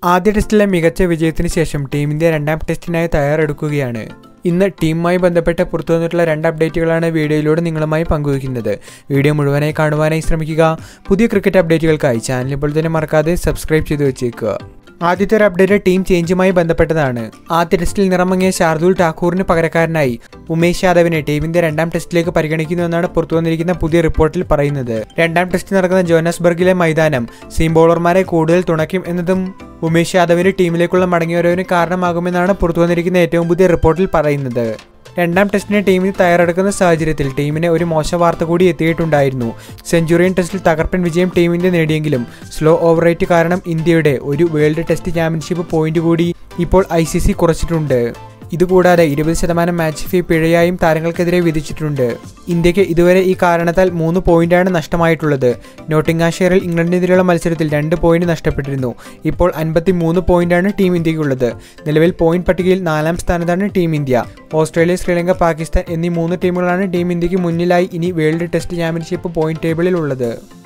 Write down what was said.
ആദ്യ ടെസ്റ്റിലെ മികച്ച വിജയത്തിന് ശേഷം ടീം ഇന്ത്യ രണ്ടാം ടെസ്റ്റിനായി തയ്യാറെടുക്കുകയാണ് ഇന്ന് ടീമുമായി ബന്ധപ്പെട്ട് പുറത്തു വന്നിട്ടുള്ള രണ്ട് അപ്ഡേറ്റുകളാണ് വീഡിയോയിലൂടെ നിങ്ങളുമായി പങ്കുവയ്ക്കുന്നത് വീഡിയോ മുഴുവനായി കാണുവാനായി ശ്രമിക്കുക പുതിയ ക്രിക്കറ്റ് അപ്ഡേറ്റുകൾക്കായി ചാനൽ ഇപ്പോൾ തന്നെ മറക്കാതെ സബ്സ്ക്രൈബ് ചെയ്ത് വെച്ചേക്കുക ആദ്യത്തെ ഒരു അപ്ഡേറ്റ് ടീം ചേഞ്ചുമായി ബന്ധപ്പെട്ടതാണ് ആദ്യ ടെസ്റ്റിൽ നിറമങ്ങിയ ശാർദുൽ ഠാക്കൂറിന് പകരക്കാരനായി ഉമേഷ് യാദവിനെ ടീമിന്റെ രണ്ടാം ടെസ്റ്റിലേക്ക് പരിഗണിക്കുന്നുവെന്നാണ് പുറത്തുവന്നിരിക്കുന്ന പുതിയ റിപ്പോർട്ടിൽ പറയുന്നത് രണ്ടാം ടെസ്റ്റ് നടക്കുന്ന ജോനസ്ബർഗിലെ മൈതാനം സീം ബോളർമാരെ കൂടുതൽ തുണയ്ക്കും എന്നതും ഉമേഷ് യാദവിന് ടീമിലേക്കുള്ള മടങ്ങിവരവിന് കാരണമാകുമെന്നാണ് പുറത്തുവന്നിരിക്കുന്ന ഏറ്റവും പുതിയ റിപ്പോർട്ടിൽ പറയുന്നത് രണ്ടാം ടെസ്റ്റിന് ടീമിന് തയ്യാറെടുക്കുന്ന സാഹചര്യത്തിൽ ടീമിന് ഒരു മോശം വാർത്ത കൂടി എത്തിയിട്ടുണ്ടായിരുന്നു സെഞ്ചുറിയൻ ടെസ്റ്റിൽ തകർപ്പൻ വിജയം ടീം ഇന്ത്യ നേടിയെങ്കിലും സ്ലോ ഓവർ റേറ്റ് കാരണം ഇന്ത്യയുടെ ഒരു വേൾഡ് ടെസ്റ്റ് ചാമ്പ്യൻഷിപ്പ് പോയിന്റ് കൂടി ഇപ്പോൾ ഐ സി സി കുറച്ചിട്ടുണ്ട് ഇതുകൂടാതെ ഇരുപത് ശതമാനം മാച്ച് ഫീ പിഴയായും താരങ്ങൾക്കെതിരെ വിധിച്ചിട്ടുണ്ട് ഇന്ത്യക്ക് ഇതുവരെ ഈ കാരണത്താൽ മൂന്ന് പോയിന്റാണ് നഷ്ടമായിട്ടുള്ളത് നോട്ടിംഗാഷെയറിൽ ഇംഗ്ലണ്ടിനെതിരെയുള്ള മത്സരത്തിൽ രണ്ട് പോയിന്റ് നഷ്ടപ്പെട്ടിരുന്നു ഇപ്പോൾ അൻപത്തി മൂന്ന് പോയിന്റാണ് ടീം ഇന്ത്യക്കുള്ളത് നിലവിൽ പോയിന്റ് പട്ടികയിൽ നാലാം സ്ഥാനത്താണ് team India Australia Sri Lanka Pakistan എന്നീ മൂന്ന് ടീമുകളാണ് ടീം ഇന്ത്യക്ക് മുന്നിലായി ഇനി വേൾഡ് ടെസ്റ്റ് ചാമ്പ്യൻഷിപ്പ് പോയിന്റ് ടേബിളിൽ ഉള്ളത്